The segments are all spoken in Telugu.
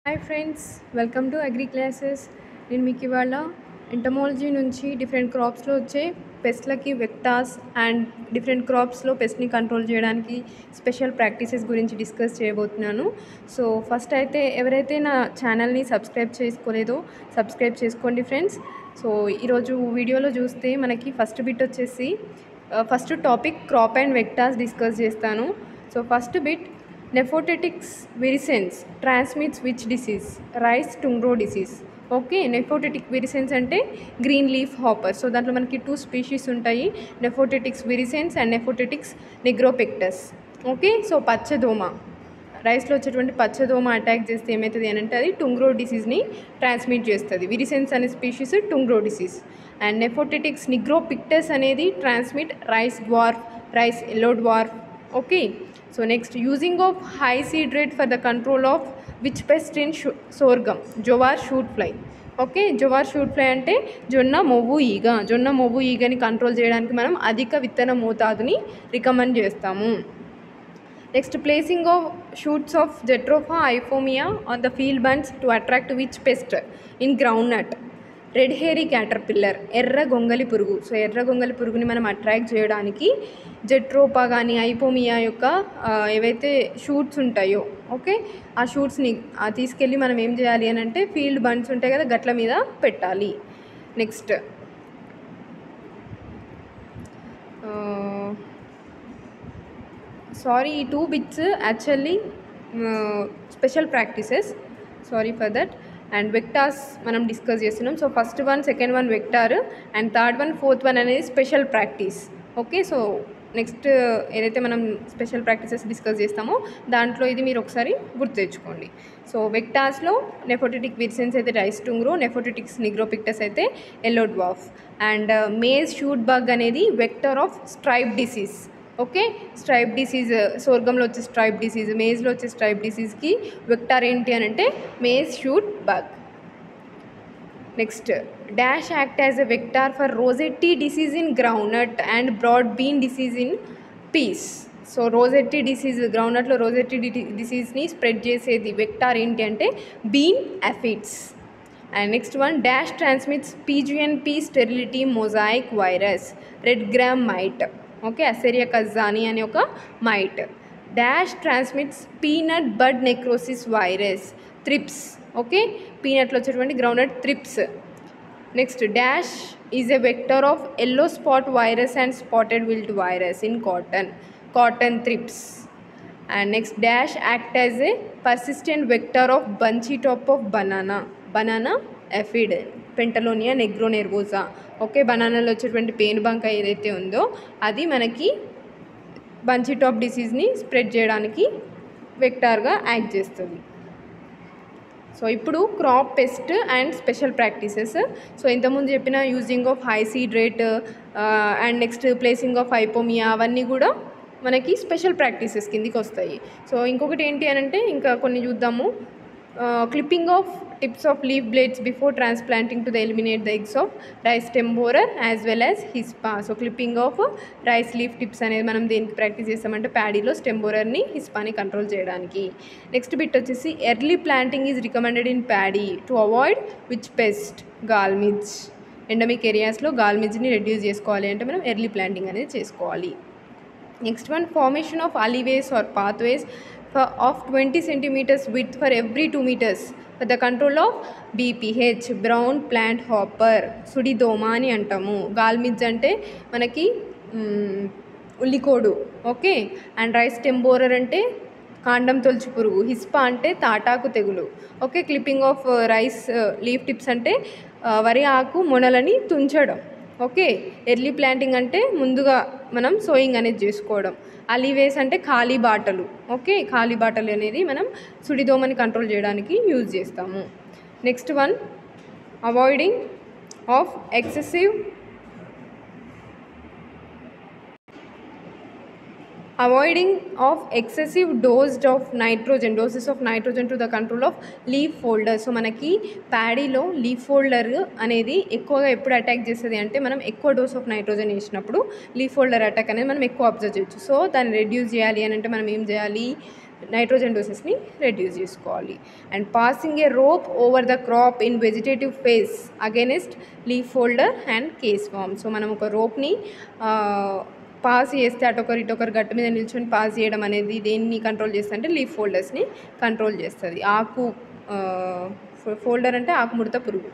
hi friends welcome to agri classes నేను మీకు ఇవాళ ఎంటమాలజీ నుంచి డిఫరెంట్ క్రాప్స్లో వచ్చే పెస్ట్లకి వెక్టార్స్ అండ్ డిఫరెంట్ క్రాప్స్లో పెస్ట్ని కంట్రోల్ చేయడానికి స్పెషల్ ప్రాక్టీసెస్ గురించి డిస్కస్ చేయబోతున్నాను సో ఫస్ట్ అయితే ఎవరైతే నా ఛానల్ని సబ్స్క్రైబ్ చేసుకోలేదో సబ్స్క్రైబ్ చేసుకోండి ఫ్రెండ్స్ సో ఈరోజు వీడియోలో చూస్తే మనకి ఫస్ట్ బిట్ వచ్చేసి first topic crop and vectors discuss చేస్తాను so first bit Nephotettix virescens transmits which disease rice tungro disease okay Nephotettix virescens అంటే గ్రీన్ లీఫ్ హాపర్ సో దాంట్లో మనకి టూ స్పీషీస్ ఉంటాయి Nephotettix virescens and Nephotettix nigropictus okay so పచ్చదోమ రైస్లో వచ్చేటువంటి పచ్చదోమ అటాక్ చేస్తే ఏమవుతుంది అని అంటే అది టుంగ్రో డిసీజ్ని ట్రాన్స్మిట్ చేస్తుంది విరిసెన్స్ అనే species tungro disease and Nephotettix nigropictus అనేది transmit rice dwarf rice yellow dwarf okay so next using of high seed rate for the control of which pest in షూ sorghum jowar shoot fly okay jowar shoot fly అంటే జొన్న మొవ్వు ఈగ జొన్న మొవ్వు ఈగని కంట్రోల్ చేయడానికి మనం అధిక విత్తన మోతాదుని రికమెండ్ చేస్తాము next placing of shoots of Jatropha Ipomoea on the field bunds to attract which pest in groundnut red hairy caterpillar ఎర్ర గొంగలి పురుగు సో ఎర్ర గొంగలి పురుగుని మనం అట్రాక్ట్ చేయడానికి జెట్రోపా కానీ ఐపోమియా యొక్క ఆ, ఏవైతే షూట్స్ ఉంటాయో ఓకే ఆ షూట్స్ని తీసుకెళ్ళి మనం ఏం చేయాలి అని అంటే ఫీల్డ్ బండ్స్ ఉంటాయి కదా గట్ల మీద పెట్టాలి నెక్స్ట్ సారీ ఈ two bits actually special practices sorry for that and vectors మనం డిస్కస్ చేస్తున్నాం so first one second one vector and third one fourth one అనేది special practice okay so next ఏదైతే మనం స్పెషల్ ప్రాక్టీసెస్ డిస్కస్ చేస్తామో దాంట్లో ఇది మీరు ఒకసారి గుర్తు తెచ్చుకోండి సో వెక్టార్స్లో నెఫోటిటిక్ విర్సెన్స్ అయితే రైస్ టుంగ్రో నెఫోటిటిక్స్ నిగ్రోపిక్టస్ అయితే yellow dwarf and maize shoot bug అనేది vector of stripe disease okay stripe disease సోర్గంలో వచ్చే స్ట్రైప్ డిసీజ్ మేజ్లో వచ్చే స్ట్రైప్ డిసీజ్కి వెక్టార్ ఏంటి అని అంటే maize shoot bug next dash act as a vector for rosette disease in groundnut and broad bean disease in peas so rosette disease గ్రౌండ్నట్లో రోజెట్టి డిసీజ్ని స్ప్రెడ్ చేసేది వెక్టార్ ఏంటి అంటే bean aphids and next one dash transmits pigeonpea sterility mosaic virus red gram mite okay aceria cajani అనే ఒక mite dash transmits peanut bud necrosis virus thrips okay పీనట్లో వచ్చేటువంటి groundnut thrips next dash is a vector of yellow spot virus and spotted wilt virus in cotton cotton thrips and next dash act as a persistent vector of bunchy top of banana banana aphid pentalonia nigronervosa okay బనానాలో వచ్చేటువంటి పేనుబంక ఏదైతే ఉందో అది మనకి బంచీ టాప్ డిసీజ్ని స్ప్రెడ్ చేయడానికి వెక్టార్గా యాక్ట్ చేస్తుంది సో ఇప్పుడు crop pest and special practices so ఇంతకుముందు చెప్పిన using of high seed rate and next placing of ipomoea అవన్నీ కూడా మనకి స్పెషల్ ప్రాక్టీసెస్ కిందికి వస్తాయి సో ఇంకొకటి ఏంటి అని అంటే ఇంకా కొన్ని చూద్దాము clipping of tips of leaf blades before transplanting to the eliminate the eggs of rice stem borer as well as hispa so clipping of rice leaf tips అనేది మనం దేనికి ప్రాక్టీస్ చేస్తామంటే ప్యాడీలో స్టెంబోరర్ని హిస్పాని కంట్రోల్ చేయడానికి నెక్స్ట్ బిట్ వచ్చేసి early planting is recommended in paddy to avoid which pest gall midge endemic ఏరియాస్లో గాల్మిజ్ని రెడ్యూస్ చేసుకోవాలి అంటే మనం ఎర్లీ ప్లాంటింగ్ అనేది చేసుకోవాలి next one formation of alleyways or pathways of twenty centimeters with for every two meters for the control of BPH brown plant hopper సుడిదోమ అని అంటాము గాల్మిజ్ అంటే మనకి మ్, ఉల్లికోడు ఓకే అండ్ రైస్ టెంబోరర్ అంటే కాండం తొలుచు పురుగు హిస్పా అంటే తాటాకు తెగులు okay clipping of rice leaf tips అంటే ఆ, వరి ఆకు మొనలని తుంచడం ఓకే ఎర్లీ ప్లాంటింగ్ అంటే ముందుగా మనం సోయింగ్ అనేది చేసుకోవడం అలీవేస్ అంటే ఖాళీ బాటలు ఓకే ఖాళీ బాటలు అనేది మనం సుడిదోమని కంట్రోల్ చేయడానికి యూజ్ చేస్తాము next one avoiding of excessive avoiding of excessive dosed of nitrogen doses of nitrogen to the control of leaf folder so మనకి ప్యాడీలో లీఫ్ ఫోల్డర్ అనేది ఎక్కువగా ఎప్పుడు అటాక్ చేస్తుంది అంటే మనం ఎక్కువ డోస్ ఆఫ్ నైట్రోజన్ వేసినప్పుడు లీఫ్ ఫోల్డర్ అటాక్ అనేది మనం ఎక్కువ అబ్జర్వ్ చేయొచ్చు సో దాన్ని రెడ్యూస్ చేయాలి అని అంటే మనం ఏం చేయాలి నైట్రోజన్ డోసెస్ని రెడ్యూస్ చేసుకోవాలి and passing a rope over the crop in vegetative phase against leaf folder and case worm so మనం ఒక రోప్ని పాస్ చేస్తే అటొకరు ఇటొకరు గట్టు మీద నిల్చొని పాస్ చేయడం అనేది దేన్ని కంట్రోల్ చేస్తుంది అంటే లీఫ్ ఫోల్డర్స్ని కంట్రోల్ చేస్తుంది ఆకు ఫోల్డర్ అంటే ఆకు ముడత పురుగు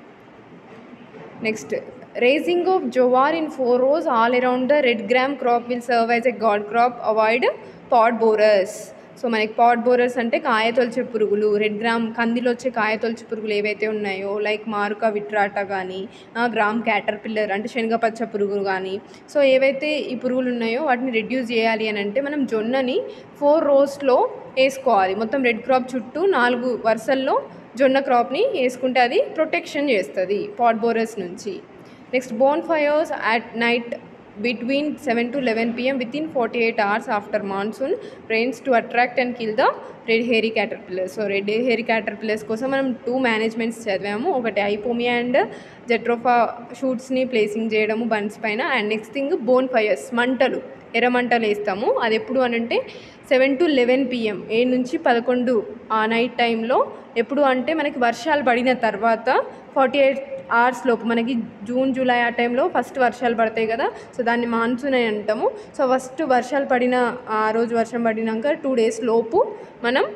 next raising of jowar in four rows all around the red gram crop will serve as a guard crop avoid pod borers so మనకి పాట్ బోరర్స్ అంటే కాయ తొలిచే పురుగులు రెడ్ గ్రామ్ కందిలో వచ్చే కాయ తొలిచే పురుగులు ఏవైతే ఉన్నాయో లైక్ మారుక విట్రాట కానీ గ్రామ్ క్యాటర్ పిల్లర్ అంటే శనగపచ్చ పురుగులు కానీ సో ఏవైతే ఈ పురుగులు ఉన్నాయో వాటిని రెడ్యూస్ చేయాలి అని అంటే మనం జొన్నని ఫోర్ రోస్లో వేసుకోవాలి మొత్తం రెడ్ క్రాప్ చుట్టూ నాలుగు వరుసల్లో జొన్న క్రాప్ని వేసుకుంటే అది ప్రొటెక్షన్ చేస్తుంది పాట్ బోరర్స్ నుంచి next bonfires at night between seven to eleven PM within forty eight hours after monsoon rains to attract and kill the red hairy caterpillars so red hairy caterpillars కోసం మనం టూ మేనేజ్మెంట్స్ చదివాము ఒకటి ఐపోమియా అండ్ జెట్రోఫా షూట్స్ని ప్లేసింగ్ చేయడము బన్స్ పైన and next thing bonfires మంటలు ఎర్ర మంటలు వేస్తాము అది ఎప్పుడు అని అంటే సెవెన్ టు లెవెన్ పిఎం ఏడు నుంచి పదకొండు ఆ నైట్ టైంలో ఎప్పుడు అంటే మనకి వర్షాలు పడిన తర్వాత ఫార్టీ ఎయిట్ అవర్స్ లోపు మనకి జూన్ జూలై ఆ టైంలో ఫస్ట్ వర్షాలు పడతాయి కదా సో దాన్ని మాన్సూన్ అని అంటాము సో ఫస్ట్ వర్షాలు పడిన ఆ రోజు వర్షం పడినాక టూ డేస్ లోపు మనం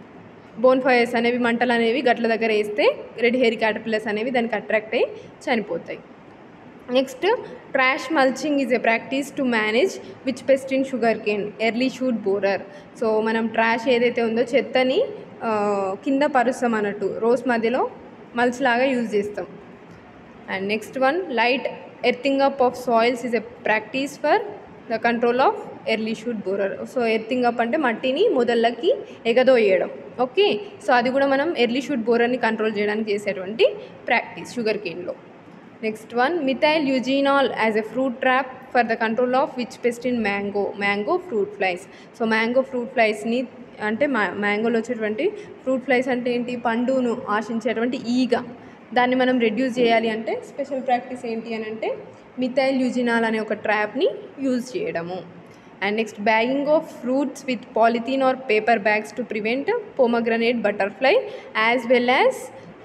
బోన్ ఫైర్స్ అనేవి మంటలు అనేవి గట్ల దగ్గర వేస్తే రెడ్ హెయిర్ క్యాటర్పిల్లర్స్ అనేవి దానికి అట్రాక్ట్ అయ్యి చనిపోతాయి next trash mulching is a practice to manage which pest in sugarcane early shoot borer so మనం ట్రాష్ ఏదైతే ఉందో చెత్తని ఆ, కింద పరుస్తాం అన్నట్టు రోస్ మధ్యలో మల్చ్ లాగా యూజ్ చేస్తాం and next one light earthing up of soils is a practice for the control of early shoot borer so earthing up అంటే మట్టిని మొదళ్ళకి ఎగదోయడం ఓకే సో అది కూడా మనం ఎర్లీ షూట్ బోరర్ని కంట్రోల్ చేయడానికి చేసేటువంటి ప్రాక్టీస్ షుగర్ కేన్లో next one methyl eugenol as a fruit trap for the control of which pest in mango mango fruit flies so mango fruit ఫ్లైస్ని అంటే మా మ్యాంగోలో వచ్చేటువంటి ఫ్రూట్ ఫ్లైస్ అంటే ఏంటి పండును ఆశించేటువంటి ఈగ దాన్ని మనం రెడ్యూస్ చేయాలి అంటే స్పెషల్ ప్రాక్టీస్ ఏంటి అని అంటే మిథైల్ యూజినాల్ అనే ఒక ట్రాప్ని యూజ్ చేయడము and next bagging of fruits with polythene or paper bags to prevent pomegranate butterfly as well as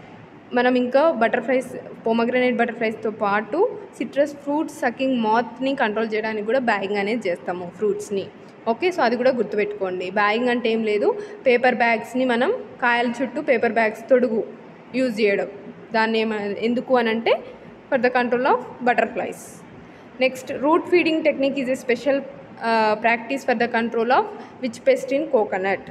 మనం ఇంకా బటర్ఫ్లైస్ పోమగ్రనేట్ బటర్ఫ్లైస్తో పాటు సిట్రస్ ఫ్రూట్స్ సకింగ్ మాత్ని కంట్రోల్ చేయడానికి కూడా బ్యాగింగ్ అనేది చేస్తాము ఫ్రూట్స్ని ఓకే సో అది కూడా గుర్తుపెట్టుకోండి బ్యాగింగ్ అంటే ఏం లేదు పేపర్ బ్యాగ్స్ని మనం కాయల చుట్టూ పేపర్ బ్యాగ్స్ తొడుగు యూజ్ చేయడం దాన్ని ఏమ ఎందుకు అని అంటే for the control of butterflies next root feeding technique is a special practice for the control of which pest in coconut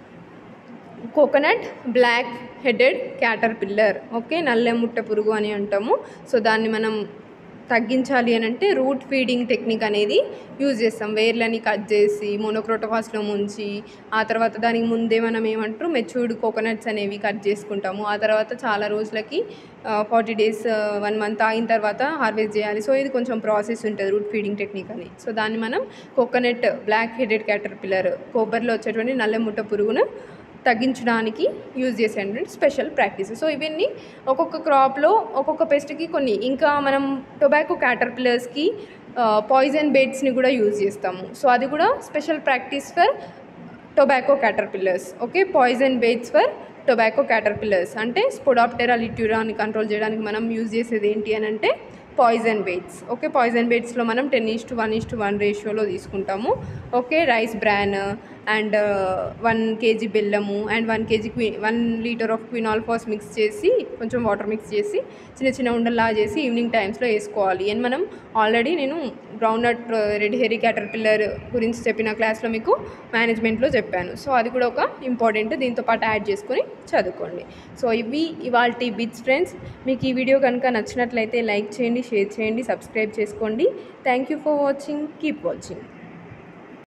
coconut black headed caterpillar okay నల్ల ముట్ట పురుగు అని అంటాము సో దాన్ని మనం తగ్గించాలి అని అంటే రూట్ ఫీడింగ్ టెక్నిక్ అనేది యూజ్ చేస్తాం వేర్లని కట్ చేసి మోనోక్రోటోఫాస్లో ముంచి ఆ తర్వాత దానికి ముందే మనం ఏమంటారు మెచ్యూర్డ్ కోకోనట్స్ అనేవి కట్ చేసుకుంటాము ఆ తర్వాత చాలా రోజులకి ఫార్టీ డేస్ వన్ మంత్ ఆగిన తర్వాత హార్వెస్ట్ చేయాలి సో ఇది కొంచెం ప్రాసెస్ ఉంటుంది రూట్ ఫీడింగ్ టెక్నిక్ అని సో దాన్ని మనం coconut black headed caterpillar కొబ్బరిలో వచ్చేటువంటి నల్ల ముట్ట పురుగును తగ్గించడానికి యూజ్ చేసేటువంటి స్పెషల్ ప్రాక్టీస్ సో ఇవన్నీ ఒక్కొక్క క్రాప్లో ఒక్కొక్క పెస్ట్కి కొన్ని ఇంకా మనం టొబాకో క్యాటర్ పిల్లర్స్కి పాయిజన్ బెడ్స్ని కూడా యూజ్ చేస్తాము సో అది కూడా special practice for tobacco caterpillars okay poison beds for tobacco caterpillars అంటే స్పోడాప్టెరా లిట్యూరాని కంట్రోల్ చేయడానికి మనం యూజ్ చేసేది ఏంటి అని అంటే పాయిజన్ బెడ్స్ ఓకే పాయిజన్ బెడ్స్లో మనం ten is to one is to one రేషియోలో తీసుకుంటాము okay rice bran and one KG బెల్లము అండ్ వన్ కేజీ క్వీ one litre of quinalphos mix చేసి కొంచెం వాటర్ మిక్స్ చేసి చిన్న చిన్న ఉండల్లా చేసి ఈవినింగ్ టైమ్స్లో వేసుకోవాలి అండ్ మనం ఆల్రెడీ నేను groundnut red hairy caterpillar గురించి చెప్పిన క్లాస్లో మీకు మేనేజ్మెంట్లో చెప్పాను సో అది కూడా ఒక ఇంపార్టెంట్ దీంతో పాటు యాడ్ చేసుకొని చదువుకోండి సో ఇవి ఇవాళ బిట్స్ ఫ్రెండ్స్ మీకు ఈ వీడియో కనుక నచ్చినట్లయితే లైక్ చేయండి షేర్ చేయండి సబ్స్క్రైబ్ చేసుకోండి thank you for watching keep watching